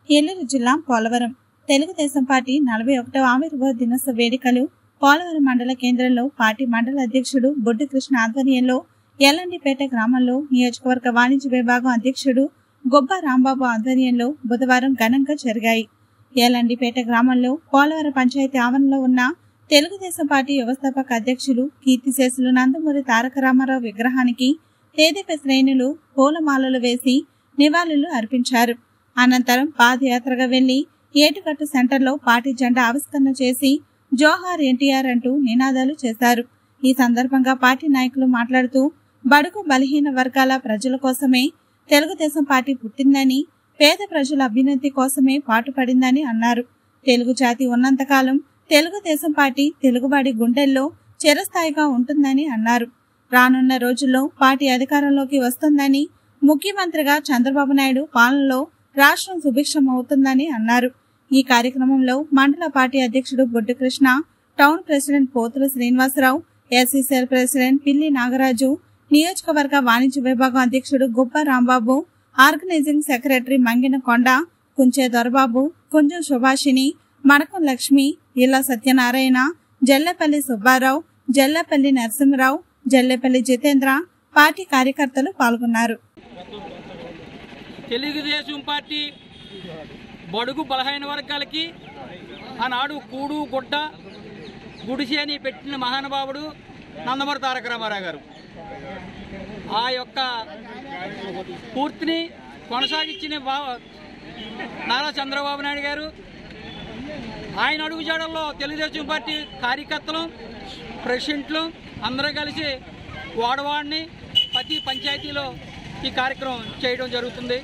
ఏలూరు జిల్లా పోలవరం తెలుగుదేశం పార్టీ నలభై ఒకటవ ఆవిర్భావ దినోత్సవ వేడుకలు పోలవరం మండల కేంద్రంలో పార్టీ మండల అధ్యక్షుడు బొడ్డు కృష్ణ ఆధ్వర్యంలో ఎల్లండిపేట గ్రామంలో నియోజకవర్గ వాణిజ్య విభాగం అధ్యక్షుడు గొబ్బ రాంబాబు ఆధ్వర్యంలో బుధవారం ఘనంగా జరిగాయి ఏలండిపేట గ్రామంలో పోలవరం పంచాయతీ ఆవరణలో ఉన్న తెలుగుదేశం పార్టీ వ్యవస్థాపక అధ్యక్షులు కీర్తిశేషులు నందమూరి తారక రామారావు విగ్రహానికి తేదీప శ్రేణులు పూలమాలలు వేసి నివాళులు అర్పించారు అనంతరం పాదయాత్రగా వెళ్లి ఏటుకట్టు సెంటర్లో పార్టీ జెండా ఆవిష్కరణ చేసి జోహార్ ఎన్టీఆర్ అంటూ నినాదాలు చేశారు ఈ సందర్భంగా పార్టీ నాయకులు మాట్లాడుతూ బడుగు బలహీన వర్గాల ప్రజల కోసమే తెలుగుదేశం పార్టీ పుట్టిందని పేద ప్రజల అభ్యున్నతి కోసమే పాటుపడిందని అన్నారు తెలుగు జాతి ఉన్నంతకాలం తెలుగుదేశం పార్టీ తెలుగువాడి గుండెల్లో చిరస్థాయిగా ఉంటుందని అన్నారు రానున్న రోజుల్లో పార్టీ అధికారంలోకి వస్తుందని ముఖ్యమంత్రిగా చంద్రబాబు నాయుడు పాలనలో రాష్ట్రం సుభిక్షం అవుతుందని అన్నారు ఈ కార్యక్రమంలో మండల పార్టీ అధ్యక్షుడు Boddu Krishna town president Pothula Srinivasarao SCCL president Pilli Nagaraju నియోజకవర్గ వాణిజ్య విభాగం అధ్యక్షుడు Gubba Rambabu organising secretary Mangina Konda Kunche Dorababu Kunjam Subhashini Madakam Lakshmi Illa Satyanarayana Jallapalli Subbarao Jallapalli Narasimharao Jallapalli Jitendra party కార్యకర్తలు పాల్గొన్నారు తెలుగుదేశం పార్టీ బడుగు బలహీన వర్గాలకి ఆనాడు కూడు గుడ్డ గుడిసె అని పెట్టిన మహానుభావుడు నందమూరి తారక రామారావు గారు ఆ యొక్క పూర్తిని కొనసాగించిన బా నారా చంద్రబాబు నాయుడు గారు ఆయన అడుగుజాడల్లో తెలుగుదేశం పార్టీ కార్యకర్తలు ప్రెసిడెంట్లు అందరూ కలిసి వాడవాడిని ప్రతి పంచాయతీలో ఈ కార్యక్రమం చేయడం జరుగుతుంది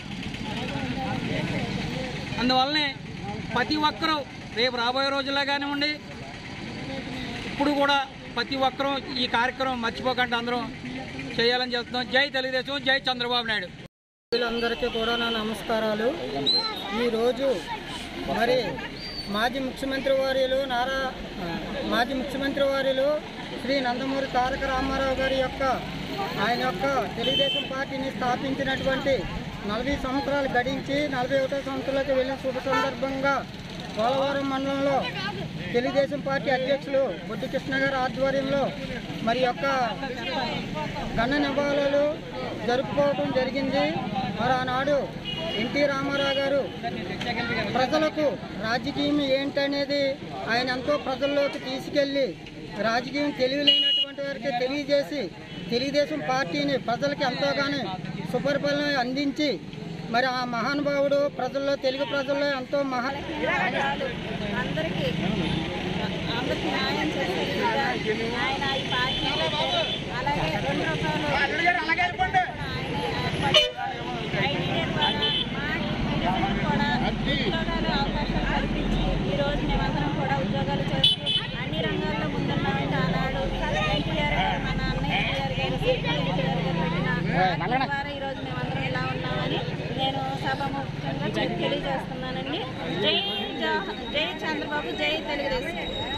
అందువల్లనే ప్రతి ఒక్కరూ రేపు రాబోయే రోజుల్లో కానివ్వండి ఇప్పుడు కూడా ప్రతి ఒక్కరూ ఈ కార్యక్రమం మర్చిపోకుండా అందరం చేయాలని చెప్తున్నాం జై తెలుగుదేశం జై చంద్రబాబు నాయుడు వీళ్ళందరికీ కూడా నా నమస్కారాలు ఈరోజు మరి మాజీ ముఖ్యమంత్రి వారిలు నారా మాజీ ముఖ్యమంత్రి వారిలు శ్రీ నందమూరి తారక రామారావు గారి యొక్క ఆయన యొక్క తెలుగుదేశం పార్టీని స్థాపించినటువంటి నలభై సంవత్సరాలు గడించి నలభై ఒకటో సంవత్సరాలకు వెళ్ళిన శుభ సందర్భంగా పోలవరం మండలంలో తెలుగుదేశం పార్టీ అధ్యక్షులు బొడ్డు కృష్ణ గారి ఆధ్వర్యంలో మరి యొక్క ఘన నివాళులు జరుపుకోవడం జరిగింది మరి ఆనాడు ఎన్టీ రామారావు గారు ప్రజలకు రాజకీయం ఏంటనేది ఆయన ఎంతో ప్రజల్లోకి తీసుకెళ్ళి రాజకీయం తెలియలేనటువంటి వారికి తెలియజేసి తెలుగుదేశం పార్టీని ప్రజలకి ఎంతోగానో సుపరిపాలన అందించి మరి ఆ మహానుభావుడు ప్రజల్లో తెలుగు ప్రజల్లో ఎంతో మహా అందరికీ అందరికీ న్యాయం చేసే విధంగా ఆయన ఈ పార్టీలో అలాగే రెండు రకాలు ఆయన ఏర్పడి ఆయన ద్వారా మా ప్రజలకు కూడా ఉద్యోగాలు అవకాశాలు కల్పించి ఈ రోజు మేమందరం కూడా ఉద్యోగాలు చేస్తూ అన్ని రంగాల్లో ముందున్నామంటే ఆనాడు ఎన్టీఆర్ గారు మన అన్నయ్య ఎన్టీఆర్ గారు సిపి ఎన్టీఆర్ గారు పెట్టిన పార్టీ ద్వారా ఈ రోజు మేమందరం ఇలా ఉన్నామని నేను సభాముఖంగా తెలియజేస్తున్నానండి జై జవహర్- జై చంద్రబాబు జై తెలుగుదేశం